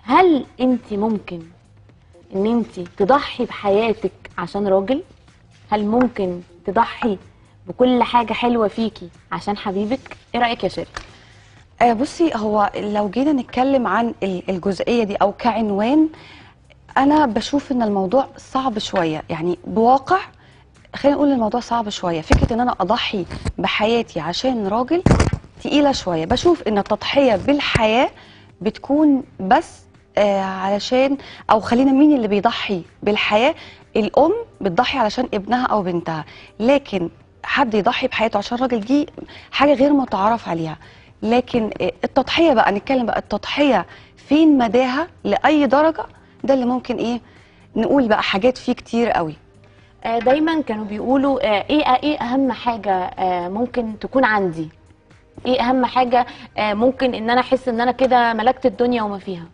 هل انت ممكن ان انت تضحي بحياتك عشان راجل هل ممكن تضحي بكل حاجه حلوه فيكي عشان حبيبك ايه رايك يا شيري آه بصي هو لو جينا نتكلم عن ال- الجزئيه دي او كعنوان انا بشوف ان الموضوع صعب شويه يعني بواقع خلينا نقول الموضوع صعب شويه فكره ان انا اضحي بحياتي عشان راجل تقيله شويه بشوف ان التضحيه بالحياه بتكون بس آه علشان او خلينا مين اللي بيضحي بالحياه الام بتضحي علشان ابنها او بنتها لكن حد يضحي بحياته عشان راجل دي حاجه غير متعارف عليها لكن آه، التضحيه بقى نتكلم بقى التضحيه فين مداها لاي درجه ده اللي ممكن ايه نقول بقى حاجات فيه كتير قوي آه، دايما كانوا بيقولوا آه، ايه ايه اهم حاجه آه، ممكن تكون عندي ايه اهم حاجه آه، ممكن ان انا احس ان انا كده ملكت الدنيا وما فيها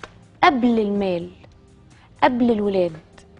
قبل المال قبل الولاد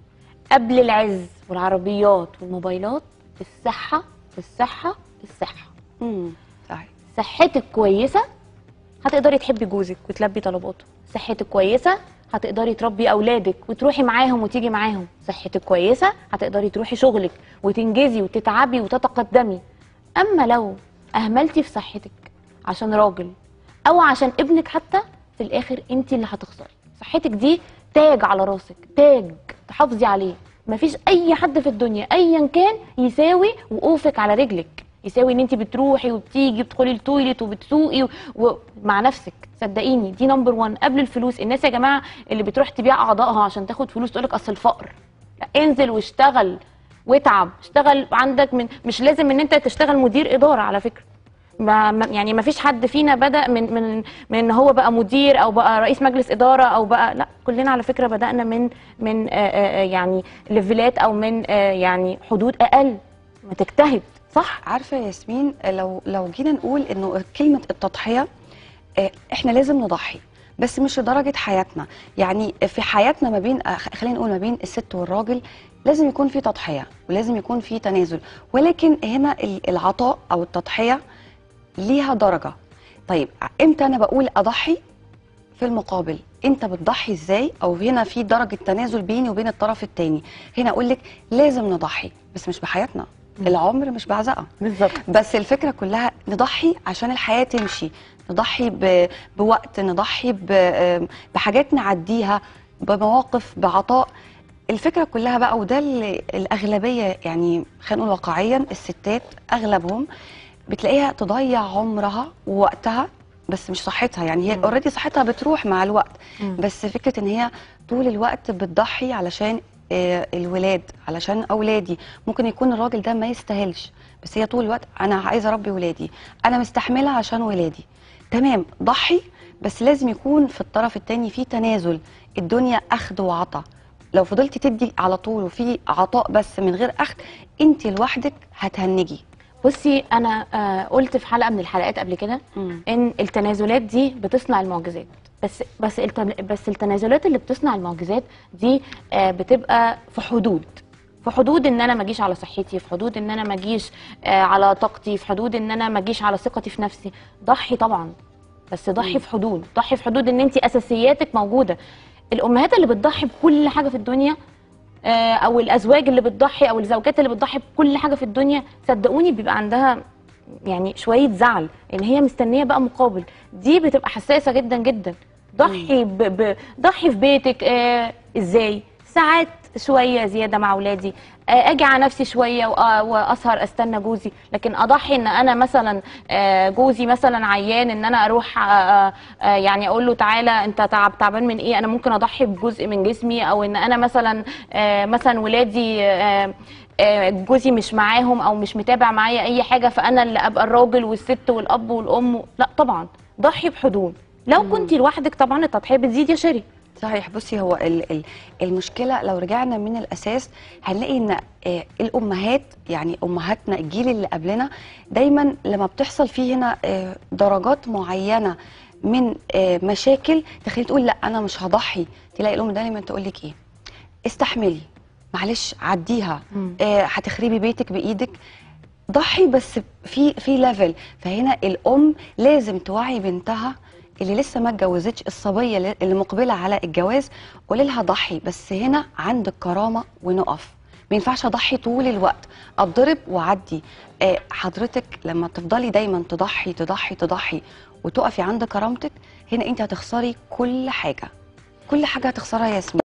قبل العز والعربيات والموبايلات الصحه الصحه الصحه امم صحيح صحتك كويسه هتقدري تحبي جوزك وتلبي طلباته صحتك كويسه هتقدري تربي اولادك وتروحي معاهم وتيجي معاهم صحتك كويسه هتقدري تروحي شغلك وتنجزي وتتعبي وتتقدمي اما لو اهملتي في صحتك عشان راجل او عشان ابنك حتى في الاخر انت اللي هتخسري صحتك دي تاج على راسك تاج تحافظي عليه مفيش اي حد في الدنيا ايا كان يساوي وقوفك على رجلك يساوي ان انت بتروحي وبتيجي بتدخلي التويليت وبتسوقي و- ومع نفسك صدقيني دي نمبر 1 قبل الفلوس الناس يا جماعه اللي بتروح تبيع اعضائها عشان تاخد فلوس تقولك اصل الفقر لا انزل واشتغل واتعب اشتغل عندك من مش لازم ان انت تشتغل مدير اداره على فكره ما ما- يعني ما فيش حد فينا بدا من من من ان هو بقى مدير او بقى رئيس مجلس اداره او بقى لا كلنا على فكره بدانا من من آه، آه، آه، يعني ليفلات او من آه، يعني حدود اقل ما تجتهد صح عارفه يا ياسمين لو لو جينا نقول انه كلمه التضحيه آه، احنا لازم نضحي بس مش لدرجه حياتنا يعني في حياتنا ما بين آه، خلينا نقول ما بين الست والراجل لازم يكون في تضحيه ولازم يكون في تنازل ولكن هنا ال- العطاء او التضحيه ليها درجه طيب امتى انا بقول اضحي في المقابل انت بتضحي ازاي او هنا في درجه تنازل بيني وبين الطرف الثاني هنا اقول لك لازم نضحي بس مش بحياتنا العمر مش بعزقه بالظبط بس الفكره كلها نضحي عشان الحياه تمشي نضحي ب... بوقت نضحي ب... بحاجات نعديها بمواقف بعطاء الفكره كلها بقى وده اللي الاغلبيه يعني خلينا نقول واقعيا الستات اغلبهم بتلاقيها تضيع عمرها ووقتها بس مش صحتها يعني هي مم. اوريدي صحتها بتروح مع الوقت مم. بس فكره ان هي طول الوقت بتضحي علشان آه، الولاد علشان اولادي ممكن يكون الراجل ده ما يستاهلش بس هي طول الوقت انا عايزه اربي ولادي انا مستحمله عشان ولادي تمام ضحي بس لازم يكون في الطرف التاني في تنازل الدنيا اخذ وعطا لو فضلتي تدي على طول وفي عطاء بس من غير اخذ انت لوحدك هتهنجي بصي انا آه قلت في حلقه من الحلقات قبل كده ان التنازلات دي بتصنع المعجزات بس بس التن- بس التنازلات اللي بتصنع المعجزات دي آه بتبقى في حدود في حدود ان انا ما اجيش على صحتي في حدود ان انا ما اجيش آه على طاقتي في حدود ان انا ما اجيش على ثقتي في نفسي ضحي طبعا بس ضحي في حدود ضحي في حدود ان انت اساسياتك موجوده الامهات اللي بتضحي بكل حاجه في الدنيا آه، او الازواج اللي بتضحي او الزوجات اللي بتضحي بكل حاجه في الدنيا صدقوني بيبقى عندها يعني شويه زعل ان هي مستنيه بقى مقابل دي بتبقى حساسه جدا جدا ضحي ب... ب... ضحي في بيتك آه ازاي ساعات شويه زياده مع اولادي آه اجي على نفسي شويه وأ- واسهر استنى جوزي لكن اضحي ان انا مثلا آه جوزي مثلا عيان ان انا اروح آه آه آه، يعني اقول له تعالى انت تعب تعبان من ايه انا ممكن اضحي بجزء من جسمي او ان انا مثلا آه مثلا ولادي آه آه، جوزي مش معاهم او مش متابع معايا اي حاجه فانا اللي ابقى الراجل والست والاب والام لا طبعا ضحي بحدود لو كنت لوحدك طبعا التضحيه بتزيد يا شيري صحيح بصي هو ال ال المشكله لو رجعنا من الاساس هنلاقي ان آه الامهات يعني امهاتنا الجيل اللي قبلنا دايما لما بتحصل فيه هنا آه درجات معينه من آه مشاكل تخلي تقول لا انا مش هضحي تلاقي الام دايما تقول لك ايه استحملي معلش عديها مم. آه هتخربي بيتك بايدك ضحي بس في في ليفل فهنا الام لازم توعي بنتها اللي لسه ما اتجوزتش الصبيه اللي- اللي مقبله على الجواز قولي لها ضحي بس هنا عندك كرامه ونقف ما ينفعش اضحي طول الوقت اتضرب واعدي آه، حضرتك لما تفضلي دايما تضحي تضحي تضحي وتقفي عند كرامتك هنا انت هتخسري كل حاجه كل حاجه هتخسرها يا ياسمين